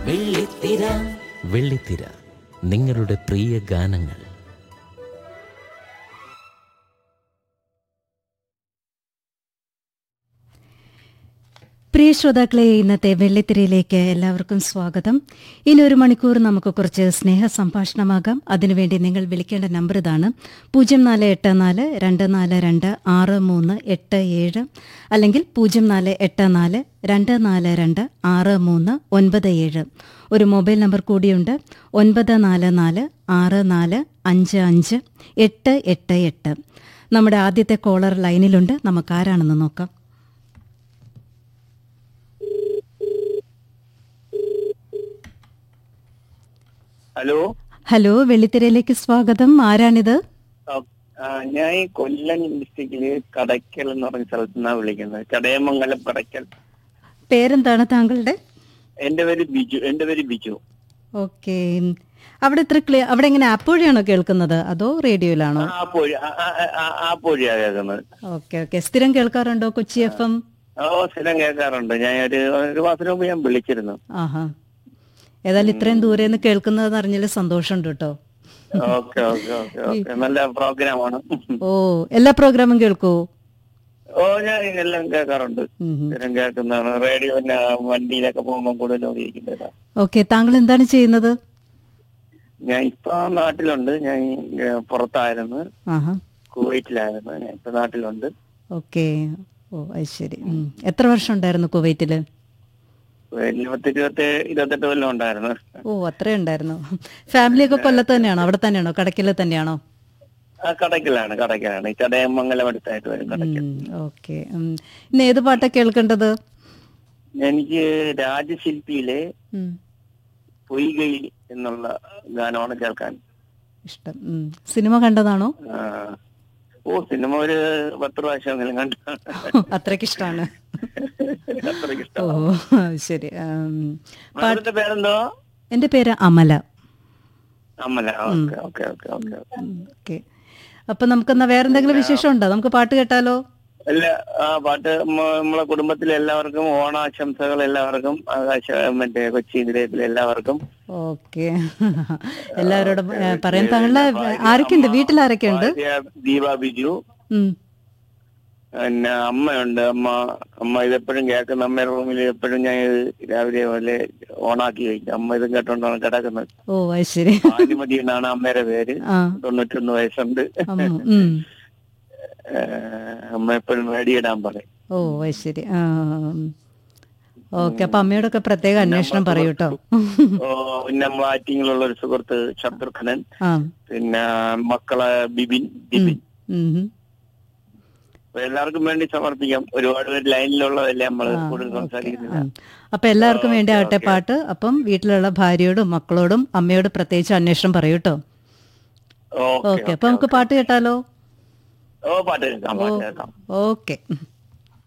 വെള്ളിത്തിര വെള്ളിത്തിര നിങ്ങളുടെ പ്രിയ ഗാനങ്ങൾ പ്രിയ ശ്രോതാക്കളെ ഇന്നത്തെ വെള്ളിത്തിരയിലേക്ക് എല്ലാവർക്കും സ്വാഗതം ഇനി ഒരു മണിക്കൂർ നമുക്ക് കുറച്ച് സ്നേഹ സംഭാഷണമാകാം അതിനുവേണ്ടി നിങ്ങൾ വിളിക്കേണ്ട നമ്പർ ഇതാണ് പൂജ്യം നാല് എട്ട് നാല് രണ്ട് നാല് രണ്ട് ആറ് മൂന്ന് എട്ട് ഏഴ് അല്ലെങ്കിൽ പൂജ്യം നാല് എട്ട് നാല് രണ്ട് നാല് രണ്ട് ആറ് മൂന്ന് ഒൻപത് ഏഴ് ഒരു മൊബൈൽ നമ്പർ കൂടിയുണ്ട് ഒൻപത് നാല് നാല് ആറ് നാല് അഞ്ച് അഞ്ച് എട്ട് എട്ട് എട്ട് നമ്മുടെ ആദ്യത്തെ കോളർ ലൈനിലുണ്ട് നമുക്ക് ആരാണെന്ന് നോക്കാം ഹലോ ഹലോ വെള്ളിത്തിരയിലേക്ക് സ്വാഗതം ആരാണിത് ആ, ആ, ഞാൻ ഈ കൊല്ലം ഡിസ്ട്രിക്റ്റില് കടയ്ക്കൽ എന്ന് പറഞ്ഞ സ്ഥലത്ത് നിന്നാണ് വിളിക്കുന്നത് ചടയമംഗലം കടയ്ക്കൽ പേരെന്താണ് താങ്കളുടെ എന്റെ പേര് ബിജു എന്റെ പേര് ബിജു ഓക്കെ അവിടെ ഇത്ര ക്ലിയർ അവിടെ എങ്ങനെ ആപ്പ് വഴിയാണോ കേൾക്കുന്നത് അതോ റേഡിയോയിലാണോ ആ പോഴി ആ, ആ, ആ, ആ പോഴിയാ കേൾക്കുന്നത് ഓക്കെ ഓക്കെ സ്ഥിരം കേൾക്കാറുണ്ടോ കൊച്ചി എഫ് എം ഓ സ്ഥിരം കേൾക്കാറുണ്ട് ഞാൻ ഒരു ഒരു മാസത്തിന് മുമ്പ് ഞാൻ വിളിച്ചിരുന്നു ആഹാ ഏതായാലും ഇത്രയും ദൂരെ നിന്ന് കേൾക്കുന്നതെന്ന് അറിഞ്ഞാൽ സന്തോഷമുണ്ട് കേട്ടോ ഓക്കെ ഓക്കെ ഓക്കെ ഓക്കെ നല്ല പ്രോഗ്രാമാണ് ഓ എല്ലാ പ്രോഗ്രാമും കേൾക്കൂ ഓ ഞാൻ എല്ലാം കേൾക്കാറുണ്ട് ഉം ഉം. സ്ഥിരം കേൾക്കുന്നതാണ് റേഡിയോ പിന്നെ വണ്ടിയിലൊക്കെ പോകുമ്പോൾ കൂടുതലും ഉപയോഗിക്കുന്നത് ഓക്കെ താങ്കൾ എന്താണ് ചെയ്യുന്നത് ഞാൻ ഇപ്പൊ നാട്ടിലുണ്ട് ഞാൻ ഏ, പുറത്തായിരുന്നു ആഹാ കുവൈറ്റിലായിരുന്നു ഞാൻ ഇപ്പൊ നാട്ടിലുണ്ട് ഓക്കെ ഓ അത് ശരി ഉം. എത്ര വർഷം ഉണ്ടായിരുന്നു കുവൈറ്റില് ഇരുപത്തി ഇരുപത്തി ഇരുപത്തെട്ട് കൊല്ലം ഉണ്ടായിരുന്നു ഓ അത്രേ ഉണ്ടായിരുന്നു ഫാമിലി ഒക്കെ കൊല്ലത്ത് തന്നെയാണോ അവിടെ തന്നെയാണോ കടക്കില് തന്നെയാണോ ആ കടക്കിലാണ് കടക്കിലാണ് ഈ ചടയമംഗലം അടുത്തായിട്ട് വരും കടക്കൽ ഓക്കെ ഇന്ന് ഏത് പാട്ടാ കേൾക്കേണ്ടത് എനിക്ക് രാജശില്പിയിലെ ഉം, പൊയ്കൈ എന്നുള്ള ഗാനമാണ് കേൾക്കാൻ ഇഷ്ടം ഉം. സിനിമ കണ്ടതാണോ ആ, ഓ സിനിമ ഒരു പത്ത് പ്രാവശ്യമെങ്കിലും കണ്ടു അത്രയ്ക്ക് ഇഷ്ടമാണ് അത്രയ്ക്ക് ഓ ഇഷ്ടം അത് ശരി ഉം. മാഡത്തിന്റെ പേരെന്തോ എൻ്റെ പേര് Amala Ammala okay okay okay okay okay അപ്പൊ നമുക്കെന്നാ വേറെന്തെങ്കിലും വിശേഷം ഉണ്ടോ നമുക്ക് പാട്ട് കേട്ടാലോ അല്ല ആ പാട്ട് മ- നമ്മളെ കുടുംബത്തിലെ എല്ലാവർക്കും ഓണാശംസകൾ എല്ലാവർക്കും ആകാശ മറ്റേ കൊച്ചി നിലയത്തിലെ എല്ലാവർക്കും ഓക്കെ എല്ലാവരോടും ഏ, പറയാൻ താങ്കളുടെ ആരൊക്കെയുണ്ട് വീട്ടിൽ ആരൊക്കെയുണ്ട് ഭാര്യ ദീപ ബിജു ഉം. പിന്നെ അമ്മയുണ്ട് അമ്മ അമ്മ ഇതെപ്പോഴും കേൾക്കുന്ന അമ്മയുടെ റൂമിൽ എപ്പോഴും ഞാൻ ഇത് രാവിലെ പോലെ ഓണാക്കി വയ്ക്കും അമ്മ ഇതും കേട്ടോണ്ടാണ് കിടക്കുന്നത് ഓ അത് ശരി ഭാനുമതി എന്നാണ് അമ്മയുടെ പേര് ആ തൊണ്ണൂറ്റൊന്ന് വയസ്സുണ്ട് അമ്മ ഉം. ഏഹ് അമ്മ എപ്പോഴും റെഡിയിടാൻ പറയും ഓ അത് ശരി ആ ഓക്കെ അപ്പൊ അമ്മയോടൊക്കെ പ്രത്യേക അന്വേഷണം പറയൂ കേട്ടോ ഓ, പിന്നെ നമ്മളെ ആറ്റിങ്ങിലുള്ള ഒരു സുഹൃത്ത് ശത്രുഘ്നൻ ആ പിന്നെ മക്കളെ ബിബിൻ ബിബിൻ ഉം. അപ്പൊ എല്ലാവർക്കും വേണ്ടി സമർപ്പിക്കാം ഒരുപാട് പേര് ലൈനിലുള്ളതല്ലേ നമ്മൾ ആ, കൂടുതൽ ഓക്കെ. സംസാരിക്കുന്നില്ല ആ. അപ്പൊ എല്ലാവർക്കും വേണ്ടി ഓക്കെ, ആവട്ടെ ഓക്കെ. പാട്ട് അപ്പം വീട്ടിലുള്ള ഭാര്യയോടും മക്കളോടും അമ്മയോട് പ്രത്യേകിച്ച് അന്വേഷണം പറയൂ കേട്ടോ ഓക്കെ അപ്പൊ നമുക്ക് പാട്ട് കേട്ടാലോ ഓ പാട്ട് കേൾക്കാം പാട്ട് കേൾക്കാം ഓക്കെ